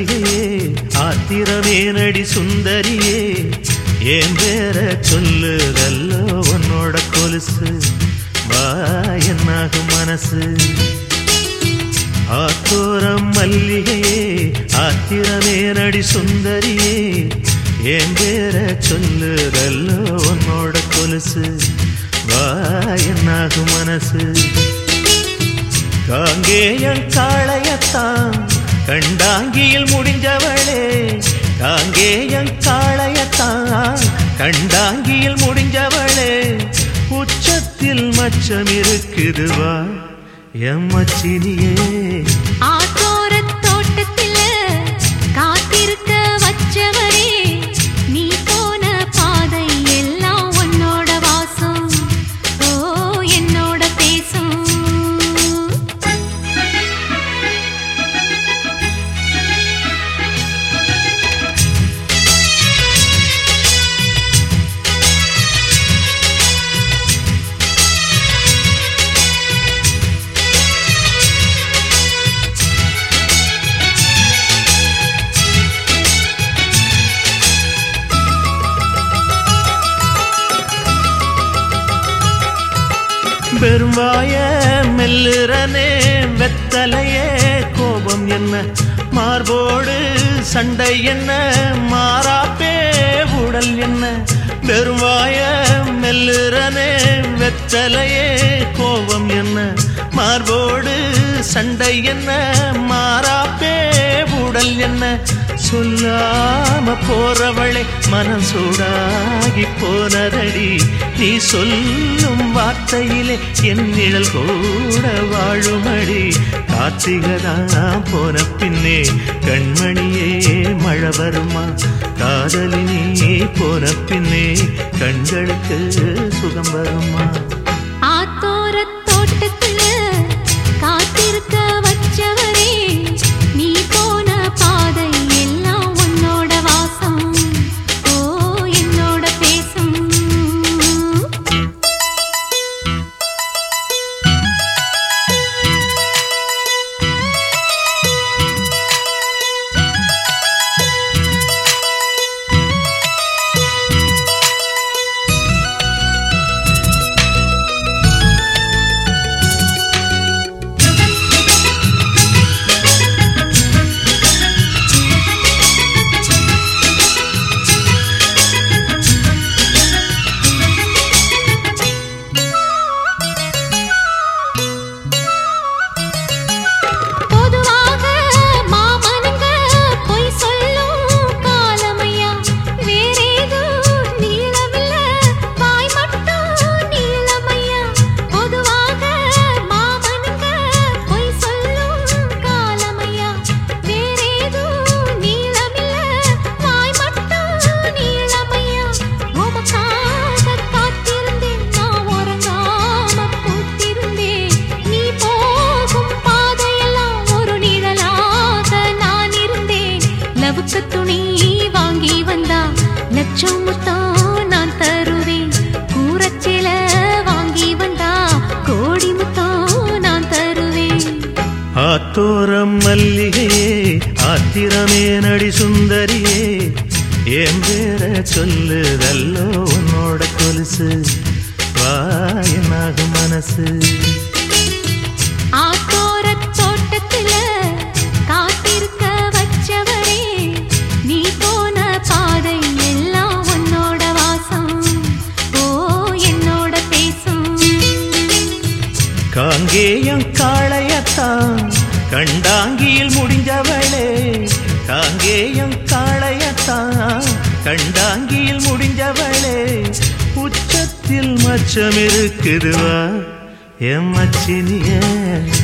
மல்லிகையே ஆத்திரமே நடி சுந்தரியே என் பேர சொல்லுதல்லோ உன்னோட கொலுசு வா என்னாகும் மனசு ஆத்தோரம் மல்லிகையே ஆத்திரமே நடி சுந்தரியே என் பேர சொல்லுதல்லோ உன்னோட கொலுசு வா என்னாகும் மனசு காங்கேயன் காளையத்தான் கண்டாங்கியில் முடிஞ்சவளே காங்கேயன் காளையத்தான் கண்டாங்கியில் முடிஞ்சவளே உச்சத்தில் மச்சம் இருக்குதுவா எம்மச்சினியே ஆத்தோரத் தோட்டத்தில காத்திருக்க வச்சவரே நீ போன பாதை எல்லாம் உன்னோட வாசம் ஓ என்னோட பேசும் பெரும்பாய மெல்லுறனே வெத்தலையே கோபம் என்ன மார்போடு சண்டை என்ன மாறாப்பே உடல் என்ன பெரும்பாய மெல்லுறனே வெத்தலையே கோபம் என்ன மார்போடு சண்டை என்ன மாறாப்பே உடல் என்ன சொல்லாம போறவளை மனம் சூடாகி போனதடி நீ சொல்லும் வார்த்தையிலே என் நிழல் கூட வாழுமடி கார்த்திகதான் போன பின்னே கண்மணியே மழை வருமா காதலினே போன பின்னே கண்களுக்கு சுகம் வருமா ஆத்தோரத் தோட்டத்தில காத்திருக்க வச்சவரே நீ போன பாதை எல்லாம் உன்னோட வாசம் ஓ என்னோட பேசும் பொதுவாக மாமனுங்க பொய் சொல்லும் காலமையா வேறேதோ நீளமில்ல வாய் மட்டும் நீளமையா பொதுவாக மாமனுங்க பொய் சொல்லும் காலமையா வேறேதோ நீளமில்ல வாய் மட்டும் நீளமையா உமக்காக காத்திருந்தேன் நான் உறங்காம பூத்திருந்தேன் நீ போகும் பாதையெல்லாம் ஒரு நிழலாக நான் இருந்தேன் லவுக்கு துணி வாங்கி வந்தா லட்சம் முத்தம் நான் தருவேன் கூரச்சில வாங்கி வந்தா கோடி முத்தம் நான் தருவேன் ஆத்தோரம் மல்லிகையே ஆத்திரமே நடி சுந்தரியே என் பேர சொல்லுதல்லோ உன்னோட கொலுசு வாயனாகும் மனசு ஆத்தோரத் தோட்டத்தில காத்திருக்க வச்சவரே நீ போன பாதை எல்லாம் உன்னோட வாசம் ஓ என்னோட பேசும் காங்கேயம் காளையத்தான் கண்டாங்கியில் முடிஞ்சவளே காங்கேயம் காளையத்தான் கண்டாங்கியில் முடிஞ்சவளே உச்சத்தில் மச்சம் இருக்குதுவா என் மச்சினியே